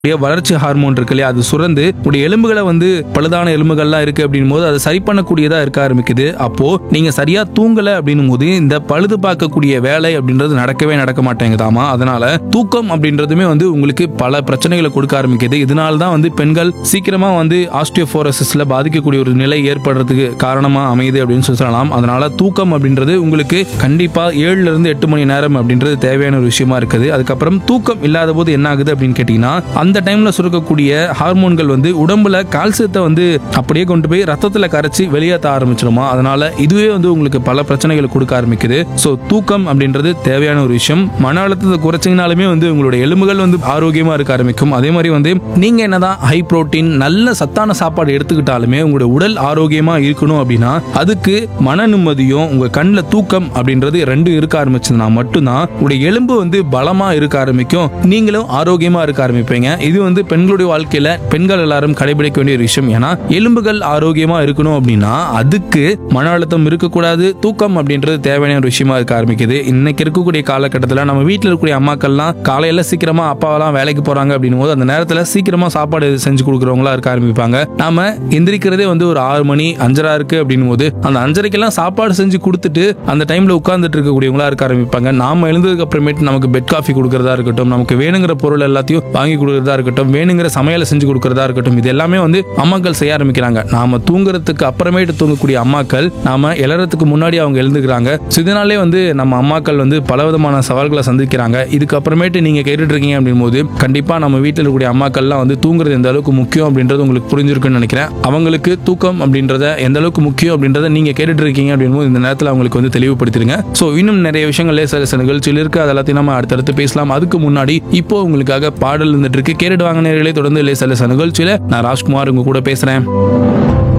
வளர்ச்சி ஹார்மோன் இருக்கு இல்லையா அது சுரந்து உடைய எலும்புகளை வந்து பழுதான எலும்புகள்லாம் இருக்கு அப்படின் போது அதை சரி பண்ணக்கூடியதா இருக்க ஆரம்பிக்குது அப்போ நீங்க சரியா தூங்கல அப்படின்னும் போது இந்த பழுது பார்க்கக்கூடிய வேலை அப்படின்றது நடக்கவே நடக்க மாட்டேங்குதாமா அதனால தூக்கம் அப்படின்றதுமே வந்து உங்களுக்கு பல பிரச்சனைகளை கொடுக்க ஆரம்பிக்குது இதனால தான் வந்து பெண்கள் சீக்கிரமா வந்து ஆஸ்டியோபோரோசிஸ்ல பாதிக்கக்கூடிய ஒரு நிலை ஏற்படுறதுக்கு காரணமா அமையுது அப்படின்னு சொல்லி சொல்லலாம் அதனால தூக்கம் அப்படின்றது உங்களுக்கு கண்டிப்பா ஏழுல இருந்து எட்டு மணி நேரம் அப்படின்றது தேவையான ஒரு விஷயமா இருக்குது அதுக்கப்புறம் தூக்கம் இல்லாத போது என்ன ஆகுது அப்படின்னு கேட்டீங்கன்னா அந்த டைம்ல சுரக்கக்கூடிய ஹார்மோன்கள் வந்து உடம்புல கால்சியத்தை வந்து அப்படியே கொண்டு போய் ரத்தத்துல கரைச்சி வெளியேற்ற ஆரம்பிச்சிருமா அதனால இதுவே வந்து உங்களுக்கு பல பிரச்சனைகளை கொடுக்க ஆரம்பிக்குது ஸோ தூக்கம் அப்படின்றது தேவையான ஒரு விஷயம் மன அழுத்தத்தை குறைச்சிங்கனாலுமே வந்து உங்களுடைய எலும்புகள் வந்து ஆரோக்கியமா இருக்க ஆரம்பிக்கும் அதே மாதிரி வந்து நீங்க என்னதான் ஹை புரோட்டீன் நல்ல சத்தான சாப்பாடு எடுத்துக்கிட்டாலுமே உங்களுடைய உடல் ஆரோக்கியமா இருக்கணும் அப்படின்னா அதுக்கு மன நிம்மதியும் உங்க கண்ணில் தூக்கம் அப்படின்றது ரெண்டும் இருக்க ஆரம்பிச்சதுன்னா மட்டும்தான் உங்களுடைய எலும்பு வந்து பலமா இருக்க ஆரம்பிக்கும் நீங்களும் ஆரோக்கியமா இருக்க ஆரம்பிப்பீங்க இது வந்து பெண்களுடைய வாழ்க்கையில பெண்கள் எல்லாரும் கடைபிடிக்க வேண்டிய ஒரு விஷயம் ஏன்னா எலும்புகள் ஆரோக்கியமா இருக்கணும் அப்படின்னா அதுக்கு மன அழுத்தம் இருக்கக்கூடாது தூக்கம் அப்படின்றது தேவையான ஒரு விஷயமா இருக்க ஆரம்பிக்குது இன்னைக்கு இருக்கக்கூடிய காலகட்டத்தில் நம்ம வீட்டில் இருக்கக்கூடிய அம்மாக்கள்லாம் காலையில சீக்கிரமா அப்பாவெல்லாம் வேலைக்கு போறாங்க அப்படின்னும் போது அந்த நேரத்தில் சீக்கிரமா சாப்பாடு செஞ்சு கொடுக்குறவங்களா இருக்க ஆரம்பிப்பாங்க நாம எந்திரிக்கிறதே வந்து ஒரு ஆறு மணி அஞ்சரா இருக்கு அப்படின்னும் போது அந்த அஞ்சரைக்கெல்லாம் சாப்பாடு செஞ்சு கொடுத்துட்டு அந்த டைம்ல உட்கார்ந்துட்டு இருக்கக்கூடியவங்களா இருக்க ஆரம்பிப்பாங்க நாம எழுந்ததுக்கு அப்புறமேட்டு நமக்கு பெட் காஃபி கொடுக்கறதா இருக்கட்டும் நமக்கு வேணுங்கிற பொருள் எல்லாத்தையும் வாங்கி கொடுக்கறதா இருக்கட்டும் வேணுங்கிற சமையலை செஞ்சு கொடுக்கறதா இருக்கட்டும் இது எல்லாமே வந்து அம்மாக்கள் செய்ய ஆரம்பிக்கிறாங்க நாம தூங்குறதுக்கு அப்புறமேட்டு தூங்கக்கூடிய அம்மாக்கள் நாம எழறதுக்கு முன்னாடி அவங்க எழுந்துக்கிறாங்க So இதனாலே வந்து நம்ம அம்மாக்கள் வந்து பலவிதமான சவால்களை சந்திக்கிறாங்க இதுக்கு அப்புறமேட்டு நீங்க கேட்டுட்டு இருக்கீங்க அப்படின் போது கண்டிப்பா நம்ம வீட்டில் இருக்கக்கூடிய அம்மாக்கள்லாம் வந்து தூங்குறது எந்த அளவுக்கு முக்கியம் அப்படின்றது உங்களுக்கு புரிஞ்சிருக்குன்னு நினைக்கிறேன் அவங்களுக்கு தூக்கம் அப்படின்றத எந்த அளவுக்கு முக்கியம் அப்படின்றத நீங்க கேட்டுட்டு இருக்கீங்க அப்படின் போது இந்த நேரத்தில் அவங்களுக்கு வந்து தெளிவுபடுத்திருங்க ஸோ இன்னும் நிறைய விஷயங்கள் லேச லேச நிகழ்ச்சியில் இருக்கு அது எல்லாத்தையும் நம்ம அடுத்தடுத்து பேசலாம் அதுக்கு முன்னாடி இப்போ உங்களுக்காக பாடல் இருந்துட்டு இருக்கு கேட்டுட்டு வாங்க நேரங்களே தொடர்ந்து லேச லேச நிகழ்ச்சியில நான் ராஜ்குமார் உங்க கூட பேசுறேன்